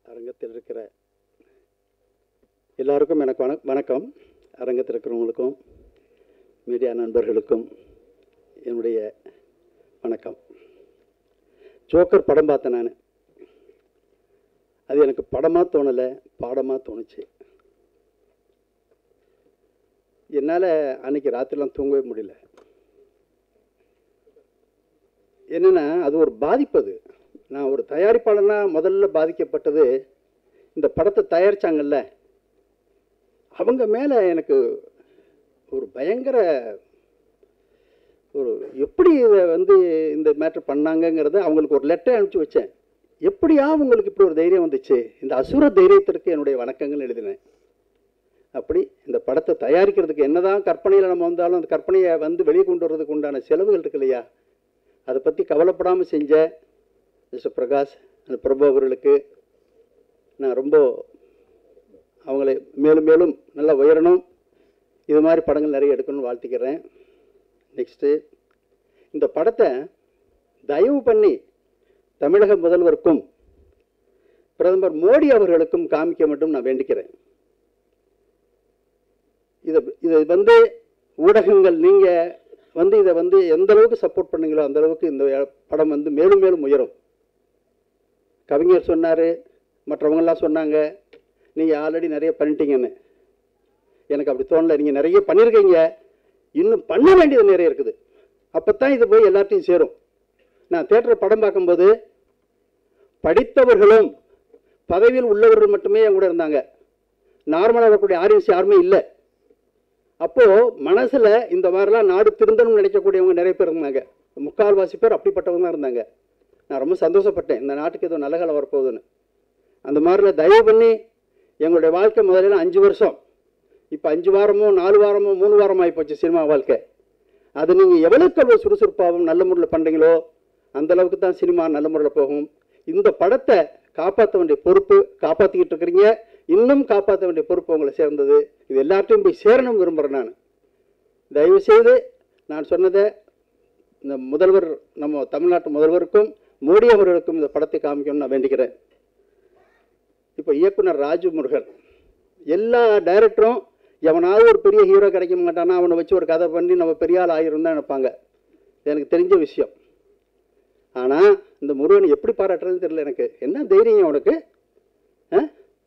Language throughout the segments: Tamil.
அரங்கத்தில் இருக்கிற எல்லாருக்கும் எனக்கு வண வணக்கம் அரங்கத்தில் இருக்கிறவங்களுக்கும் மீடியா நண்பர்களுக்கும் என்னுடைய வணக்கம் ஜோக்கர் படம் பார்த்தேன் நான் அது எனக்கு படமாக தோணலை பாடமாக தோணுச்சு என்னால் அன்னைக்கு ராத்திரிலாம் தூங்கவே முடியல என்னென்னா அது ஒரு பாதிப்பு அது நான் ஒரு தயாரிப்பாளனா முதல்ல பாதிக்கப்பட்டது இந்த படத்தை தயாரிச்சாங்கல்ல அவங்க மேலே எனக்கு ஒரு பயங்கர ஒரு எப்படி இதை வந்து இந்த மேட்ரு பண்ணாங்கங்கிறத அவங்களுக்கு ஒரு லெட்டர் அனுப்பிச்சு வச்சேன் எப்படியா உங்களுக்கு இப்படி ஒரு தைரியம் வந்துச்சு இந்த அசுர தைரியத்திற்கு என்னுடைய வணக்கங்கள் எழுதினேன் அப்படி இந்த படத்தை தயாரிக்கிறதுக்கு என்னதான் கற்பனையில் நம்ம வந்தாலும் அந்த கற்பனையை வந்து வெளியே கொண்டு வர்றதுக்கு உண்டான செலவுகள் இருக்கு இல்லையா அதை பற்றி கவலைப்படாமல் செஞ்ச மிஸ்டர் பிரகாஷ் அந்த பிரபு அவர்களுக்கு நான் ரொம்ப அவங்களை மேலும் மேலும் நல்லா உயரணும் இது மாதிரி படங்கள் நிறைய எடுக்கணும்னு வாழ்த்திக்கிறேன் நெக்ஸ்ட்டு இந்த படத்தை தயவு பண்ணி தமிழக முதல்வருக்கும் பிரதமர் மோடி அவர்களுக்கும் காமிக்க மட்டும் நான் வேண்டிக்கிறேன் இதை இதை வந்து ஊடகங்கள் நீங்கள் வந்து இதை வந்து எந்த அளவுக்கு சப்போர்ட் பண்ணீங்களோ அந்த அளவுக்கு இந்த படம் வந்து மேலும் மேலும் உயரும் கவிஞர் சொன்னார் மற்றவங்கெல்லாம் சொன்னாங்க நீங்கள் ஆல்ரெடி நிறைய பண்ணிட்டீங்கன்னு எனக்கு அப்படி தோணல நீங்கள் நிறைய பண்ணியிருக்கீங்க இன்னும் பண்ண வேண்டியது நிறைய இருக்குது அப்போ தான் இது போய் எல்லாத்தையும் சேரும் நான் தேட்டர் படம் பார்க்கும்போது படித்தவர்களும் பதவியில் உள்ளவர்கள் மட்டுமே என் கூட இருந்தாங்க நார்மலாக இருக்கக்கூடிய ஆடியன்ஸ் யாருமே இல்லை அப்போது மனசில் இந்த மாதிரிலாம் நாடு திருந்தணும்னு நினைக்கக்கூடியவங்க நிறைய பேர் இருந்தாங்க முக்கால்வாசி பேர் அப்படிப்பட்டவங்க தான் இருந்தாங்க நான் ரொம்ப சந்தோஷப்பட்டேன் இந்த நாட்டுக்கு ஏதோ நல்ல காலம் வரப்போகுதுன்னு அந்த மாதிரில தயவு பண்ணி எங்களுடைய வாழ்க்கை முதல்ல அஞ்சு வருஷம் இப்போ அஞ்சு வாரமோ நாலு வாரமோ மூணு வாரமோ ஆகிப்போச்சு சினிமா வாழ்க்கை அது நீங்கள் எவ்வளோக்கு எவ்வளோ சுறுசுறுப்பாகவும் நல்ல முறையில் பண்ணுறீங்களோ அந்த அளவுக்கு தான் சினிமா நல்ல முறையில் போகும் இந்த படத்தை காப்பாற்ற வேண்டிய பொறுப்பு காப்பாற்றிக்கிட்டு இருக்கிறீங்க இன்னும் காப்பாற்ற வேண்டிய பொறுப்பு உங்களை சேர்ந்தது இது எல்லார்ட்டையும் போய் சேரணும் விரும்புகிறேன் நான் தயவுசெய்து நான் சொன்னதை இந்த முதல்வர் நம்ம தமிழ்நாட்டு முதல்வருக்கும் மோடி அவர்களுக்கும் இந்த படத்தை காமிக்கணும்னு நான் வேண்டிக்கிறேன் இப்போ இயக்குனர் ராஜு முருகன் எல்லா டைரக்டரும் எவனாவது ஒரு பெரிய ஹீரோ கிடைக்க மாட்டானா அவனை வச்சு ஒரு கதை பண்ணி நம்ம பெரிய ஆள் ஆகிரும் தான் நினைப்பாங்க எனக்கு தெரிஞ்ச விஷயம் ஆனால் இந்த முருகன் எப்படி பாராட்டுறதுன்னு தெரியல எனக்கு என்ன தைரியம் உனக்கு ஆ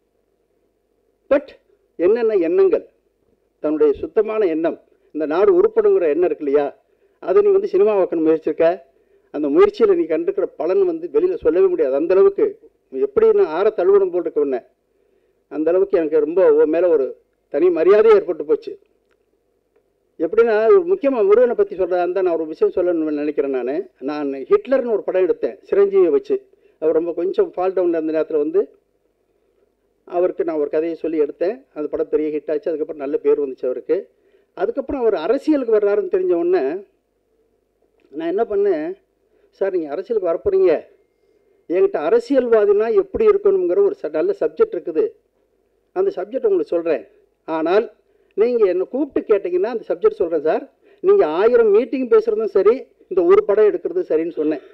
பட் என்னென்ன எண்ணங்கள் தன்னுடைய சுத்தமான எண்ணம் இந்த நாடு உருப்படுங்கிற எண்ணம் இருக்கு இல்லையா அதை நீ வந்து சினிமா வைக்கணும் முயற்சிருக்க அந்த முயற்சியில் நீ கண்டிருக்கிற பலன் வந்து வெளியில் சொல்லவே முடியாது அந்த அளவுக்கு எப்படி நான் ஆற தழுவணும் போட்டுக்க உன்னை அந்த அளவுக்கு எனக்கு ரொம்ப உன் மேலே ஒரு தனி மரியாதையே ஏற்பட்டு போச்சு எப்படின்னா ஒரு முக்கியமாக முருகனை பற்றி சொல்கிறதா இருந்தால் நான் ஒரு விஷயம் சொல்லணும்னு நினைக்கிறேன் நான் நான் ஹிட்லர்னு ஒரு படம் எடுத்தேன் சிரஞ்சீவியை வச்சு அவர் ரொம்ப கொஞ்சம் ஃபால் டவுனில் இருந்த நேரத்தில் வந்து அவருக்கு நான் ஒரு கதையை சொல்லி எடுத்தேன் அந்த படம் பெரிய ஹிட் ஆச்சு அதுக்கப்புறம் நல்ல பேர் வந்துச்சு அவருக்கு அதுக்கப்புறம் அவர் அரசியலுக்கு வர்றாருன்னு தெரிஞ்ச உடனே நான் என்ன பண்ணேன் சார் நீங்கள் அரசியலுக்கு வரப்போகிறீங்க என்கிட்ட அரசியல்வாதினா எப்படி இருக்கணுங்கிற ஒரு ச நல்ல சப்ஜெக்ட் இருக்குது அந்த சப்ஜெக்ட் உங்களுக்கு சொல்கிறேன் ஆனால் நீங்கள் என்னை கூப்பிட்டு கேட்டிங்கன்னா அந்த சப்ஜெக்ட் சொல்கிறேன் சார் நீங்கள் ஆயிரம் மீட்டிங் பேசுகிறதும் சரி இந்த ஒரு படம் எடுக்கிறதும் சரின்னு சொன்னேன்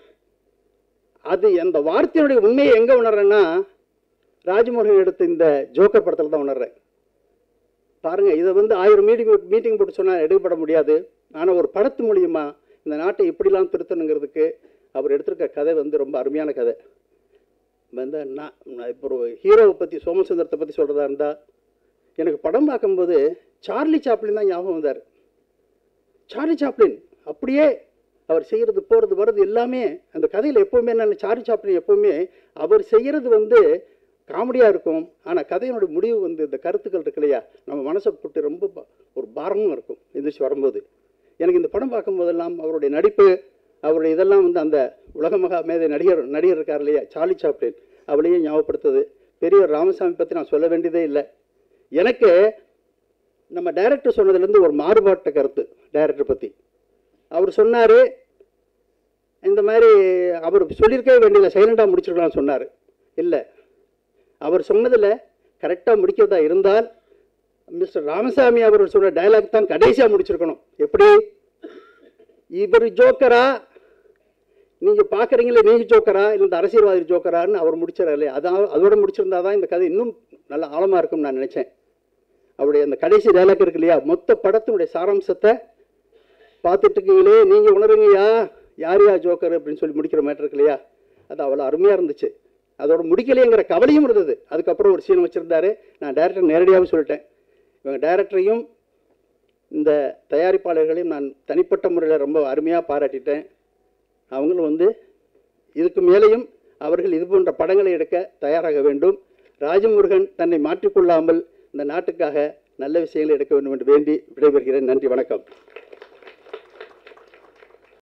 அது அந்த வார்த்தையினுடைய உண்மையை எங்கே உணர்றேன்னா ராஜ்மோகன் எடுத்த இந்த ஜோக்கர் படத்தில் தான் உணர்றேன் பாருங்கள் இதை வந்து ஆயிரம் மீட்டிங் மீட்டிங் போட்டு சொன்னால் எடுக்கப்பட முடியாது ஆனால் ஒரு படத்து மூலியமாக இந்த நாட்டை எப்படிலாம் திருத்தணுங்கிறதுக்கு அவர் எடுத்திருக்க கதை வந்து ரொம்ப அருமையான கதை வந்து நான் நான் இப்போ ஒரு ஹீரோவை பற்றி சோமசுந்தரத்தை பற்றி சொல்கிறதா இருந்தால் எனக்கு படம் பார்க்கும்போது சார்லி சாப்ளின் தான் ஞாபகம் வந்தார் சார்லி சாப்ளின் அப்படியே அவர் செய்கிறது போகிறது வர்றது எல்லாமே அந்த கதையில் எப்போவுமே என்ன சார்லி சாப்ளின் எப்போவுமே அவர் செய்கிறது வந்து காமெடியாக இருக்கும் ஆனால் கதையினுடைய முடிவு வந்து இந்த கருத்துக்கள் இருக்கு இல்லையா நம்ம மனசை போட்டு ரொம்ப ப- ஒரு பாரமும் இருக்கும் எந்திரிச்சு வரும்போது எனக்கு இந்த படம் பார்க்கும்போதெல்லாம் அவருடைய நடிப்பு அவருடைய இதெல்லாம் வந்து அந்த உலக மகா மேதை நடிகர் நடிகர் இருக்கார் இல்லையா சார்லி சாப்ளின் அவளையும் ஞாபகப்படுத்துது பெரியவர் ராமசாமி பற்றி நான் சொல்ல வேண்டியதே இல்லை எனக்கு நம்ம டைரக்டர் சொன்னதுலேருந்து ஒரு மாறுபாட்ட கருத்து டைரக்டர் பற்றி அவர் சொன்னார் இந்த மாதிரி அவர் சொல்லியிருக்கவே வேண்டியதில்லை சைலண்டாக முடிச்சிருக்கலாம்னு சொன்னார் இல்லை அவர் சொன்னதில் கரெக்டாக முடிக்கிறதா இருந்தால் மிஸ்டர் ராமசாமி அவர்கள் சொன்ன டயலாக் தான் கடைசியாக முடிச்சிருக்கணும் எப்படி இவர் ஜோக்கரா நீங்கள் பார்க்குறீங்களே நீங்கள் ஜோக்கரா இல்லை இந்த அரசியல்வாதி ஜோக்கரான்னு அவர் முடிச்சிடறாரு அதான் அதோட முடிச்சிருந்தா தான் இந்த கதை இன்னும் நல்ல ஆழமாக இருக்கும்னு நான் நினச்சேன் அவருடைய அந்த கடைசி டைலாக் இருக்கு இல்லையா மொத்த படத்தினுடைய சாராம்சத்தை பார்த்துட்டு இருக்கீங்களே நீங்கள் உணருங்கய்யா யார் யார் ஜோக்கர் அப்படின்னு சொல்லி முடிக்கிற மேட்டர் இருக்கு இல்லையா அது அவ்வளோ அருமையாக இருந்துச்சு அதோட முடிக்கலையேங்கிற கவலையும் இருந்தது அதுக்கப்புறம் ஒரு சீன் வச்சுருந்தாரு நான் டைரக்டர் நேரடியாகவே சொல்லிட்டேன் இவங்க டைரக்டரையும் இந்த தயாரிப்பாளர்களையும் நான் தனிப்பட்ட முறையில் ரொம்ப அருமையாக பாராட்டிட்டேன் அவங்களும் வந்து இதுக்கு மேலேயும் அவர்கள் இது போன்ற படங்களை எடுக்க தயாராக வேண்டும் ராஜமுருகன் தன்னை மாற்றிக்கொள்ளாமல் இந்த நாட்டுக்காக நல்ல விஷயங்களை எடுக்க வேண்டும் என்று வேண்டி விடைபெறுகிறேன் நன்றி வணக்கம்